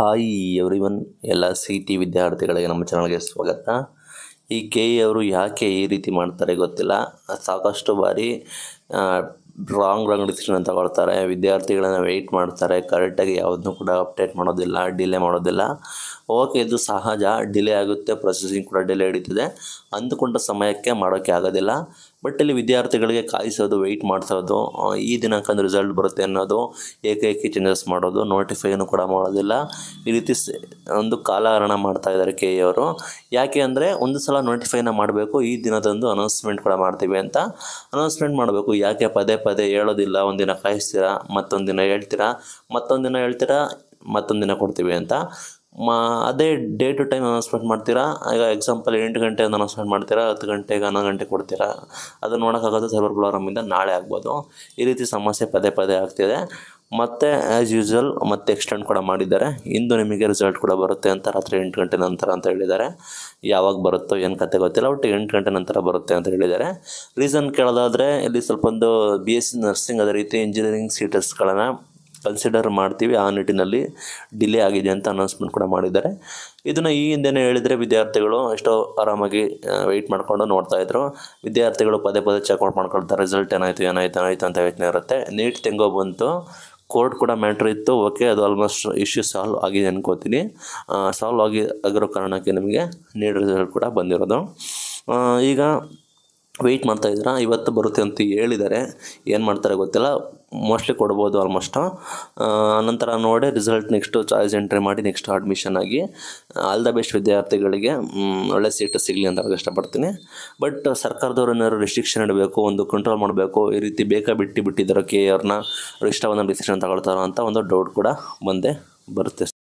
hi everyone ಎಲ್ಲ C T ವಿದ್ಯಾರ್ಥಿಗಳಿಗೆ ನಮ್ಮ ಚಾನಲ್ಗೆ ಸ್ವಾಗತ ಈ ಕೆ ಇ ಅವರು ಯಾಕೆ ಈ ರೀತಿ ಮಾಡ್ತಾರೆ ಗೊತ್ತಿಲ್ಲ ಸಾಕಷ್ಟು ಬಾರಿ ರಾಂಗ್ ರಾಂಗ್ ಡಿಸಿಷನ್ ತಗೊಳ್ತಾರೆ ವಿದ್ಯಾರ್ಥಿಗಳನ್ನ ವೆಯ್ಟ್ ಮಾಡ್ತಾರೆ ಕರೆಕ್ಟಾಗಿ ಯಾವುದನ್ನು ಕೂಡ ಅಪ್ಡೇಟ್ ಮಾಡೋದಿಲ್ಲ ಡಿಲೇ ಮಾಡೋದಿಲ್ಲ ಓಕೆ ಇದು ಸಹಜ ಡಿಲೇ ಆಗುತ್ತೆ ಪ್ರೊಸೆಸಿಂಗ್ ಕೂಡ ಡಿಲೇ ಹಿಡಿತದೆ ಅಂದುಕೊಂಡ ಸಮಯಕ್ಕೆ ಮಾಡೋಕ್ಕೆ ಆಗೋದಿಲ್ಲ ಬಟ್ ಇಲ್ಲಿ ವಿದ್ಯಾರ್ಥಿಗಳಿಗೆ ಕಾಯಿಸೋದು ವೆಯ್ಟ್ ಮಾಡಿಸೋದು ಆ, ಈ ದಿನಾಂಕದ ರಿಸಲ್ಟ್ ಬರುತ್ತೆ ಅನ್ನೋದು ಏಕೈಕಿ ಚೇಂಜಸ್ ಮಾಡೋದು ನೋಟಿಫೈನು ಕೂಡ ಮಾಡೋದಿಲ್ಲ ಈ ರೀತಿ ಸ- ಒಂದು ಕಾಲಹರಣ ಮಾಡ್ತಾ ಇದ್ದಾರೆ ಕೆ ಇ ಅವರು ಯಾಕೆ ಅಂದರೆ ಒಂದು ಸಲ ನೋಟಿಫೈನ ಮಾಡಬೇಕು ಈ ದಿನದಂದು ಅನೌನ್ಸ್ಮೆಂಟ್ ಕೂಡ ಮಾಡ್ತೀವಿ ಅಂತ ಅನೌನ್ಸ್ಮೆಂಟ್ ಮಾಡಬೇಕು ಯಾಕೆ ಪದೇ ಪದೇ ಹೇಳೋದಿಲ್ಲ ಒಂದಿನ ಕಾಯಿಸ್ತೀರಾ ಮತ್ತೊಂದು ದಿನ ಹೇಳ್ತೀರಾ ಮತ್ತೊಂದು ದಿನ ಹೇಳ್ತೀರಾ ಮತ್ತೊಂದು ದಿನ ಕೊಡ್ತೀವಿ ಅಂತ ಮಾ ಅದೇ ಡೇ ಟು ಟೈಮ್ ಅನೌನ್ಸ್ಮೆಂಟ್ ಮಾಡ್ತೀರಾ ಈಗ ಎಕ್ಸಾಂಪಲ್ ಎಂಟು ಗಂಟೆ ಅನೌನ್ಸ್ಮೆಂಟ್ ಮಾಡ್ತೀರಾ ಹತ್ತು ಗಂಟೆಗೆ ಹನ್ನೊಂದು ಗಂಟೆ ಕೊಡ್ತೀರಾ ಅದು ನೋಡೋಕ್ಕಾಗೋದು ಸರ್ವರ್ ಪ್ರಾಬ್ಲಮಿಂದ ನಾಳೆ ಆಗ್ಬೋದು ಈ ರೀತಿ ಸಮಸ್ಯೆ ಪದೇ ಪದೇ ಆಗ್ತಿದೆ ಮತ್ತು ಆ್ಯಸ್ ಯೂಸ್ವಲ್ ಮತ್ತೆ ಎಕ್ಸ್ಟೆಂಡ್ ಕೂಡ ಮಾಡಿದ್ದಾರೆ ಇಂದು ನಿಮಗೆ ರಿಸಲ್ಟ್ ಕೂಡ ಬರುತ್ತೆ ಅಂತ ರಾತ್ರಿ ಎಂಟು ಗಂಟೆ ನಂತರ ಅಂತ ಹೇಳಿದ್ದಾರೆ ಯಾವಾಗ ಬರುತ್ತೋ ಏನು ಕತೆ ಗೊತ್ತಿಲ್ಲ ಒಟ್ಟು ಎಂಟು ಗಂಟೆ ನಂತರ ಬರುತ್ತೆ ಅಂತ ಹೇಳಿದ್ದಾರೆ ರೀಸನ್ ಕೇಳೋದಾದರೆ ಇಲ್ಲಿ ಸ್ವಲ್ಪ ಒಂದು ಬಿ ಎಸ್ ಸಿ ನರ್ಸಿಂಗ್ ಅದೇ ರೀತಿ ಇಂಜಿನಿಯರಿಂಗ್ ಸೀಟರ್ಸ್ಗಳನ್ನು ಕನ್ಸಿಡರ್ ಮಾಡ್ತೀವಿ ಆ ನಿಟ್ಟಿನಲ್ಲಿ ಡಿಲೇ ಆಗಿದೆ ಅಂತ ಅನೌನ್ಸ್ಮೆಂಟ್ ಕೂಡ ಮಾಡಿದ್ದಾರೆ ಇದನ್ನು ಈ ಹಿಂದೆನೇ ಹೇಳಿದರೆ ವಿದ್ಯಾರ್ಥಿಗಳು ಎಷ್ಟೋ ಆರಾಮಾಗಿ ವೆಯ್ಟ್ ಮಾಡ್ಕೊಂಡು ನೋಡ್ತಾ ಇದ್ರು ವಿದ್ಯಾರ್ಥಿಗಳು ಪದೇ ಪದೇ ಚೆಕ್ಔಟ್ ಮಾಡ್ಕೊಳ್ತಾರೆ ರಿಸಲ್ಟ್ ಏನಾಯಿತು ಏನಾಯ್ತು ಏನಾಯ್ತು ಅಂತ ಯೋಚನೆ ಇರುತ್ತೆ ನೀಟ್ ತೆಂಗೋ ಬಂತು ಕೋರ್ಟ್ ಕೂಡ ಮ್ಯಾಟ್ರ್ ಇತ್ತು ಓಕೆ ಅದು ಆಲ್ಮೋಸ್ಟ್ ಇಶ್ಯೂ ಸಾಲ್ವ್ ಆಗಿದೆ ಅನ್ಕೋತೀನಿ ಸಾಲ್ವ್ ಆಗಿ ಆಗಿರೋ ಕಾರಣಕ್ಕೆ ನಿಮಗೆ ನೀಟ್ ರಿಸಲ್ಟ್ ಕೂಡ ಬಂದಿರೋದು ಆ, ಈಗ ವೆಯ್ಟ್ ಮಾಡ್ತಾ ಇದ್ದೀರಾ ಇವತ್ತು ಬರುತ್ತೆ ಅಂತ ಹೇಳಿದ್ದಾರೆ ಏನು ಮಾಡ್ತಾರೆ ಗೊತ್ತಿಲ್ಲ ಮೋಸ್ಟ್ಲಿ ಕೊಡ್ಬೋದು ಆಲ್ಮೋಸ್ಟ್ ನಂತರ ನೋಡಿ ರಿಸಲ್ಟ್ ನೆಕ್ಸ್ಟು ಚಾಯ್ಸ್ ಎಂಟ್ರಿ ಮಾಡಿ ನೆಕ್ಸ್ಟ್ ಅಡ್ಮಿಷನ್ ಆಗಿ ಆಲ್ ದ ಬೆಸ್ಟ್ ವಿದ್ಯಾರ್ಥಿಗಳಿಗೆ ಮ್, ಒಳ್ಳೆ ಸೀಟು ಸಿಗಲಿ ಅಂತ ಹೇಳಕ್ಕೆ ಇಷ್ಟಪಡ್ತೀನಿ ಬಟ್ ಸರ್ಕಾರದವ್ರು ಏನಾದ್ರು ರಿಸ್ಟ್ರಿಕ್ಷನ್ ಇಡಬೇಕು ಒಂದು ಕಂಟ್ರೋಲ್ ಮಾಡಬೇಕು ಈ ರೀತಿ ಬೇಕಾ ಬಿಟ್ಟು ಬಿಟ್ಟಿದ್ದಾರೆ ಕೆ ಅವ್ರನ್ನ ಅವ್ರು ಇಷ್ಟ ಒಂದು ಡಿಸಿಷನ್ ತಗೊಳ್ತಾರೋ ಅಂತ ಒಂದು ಡೌಟ್ ಕೂಡ ಬಂದೇ ಬರುತ್ತೆ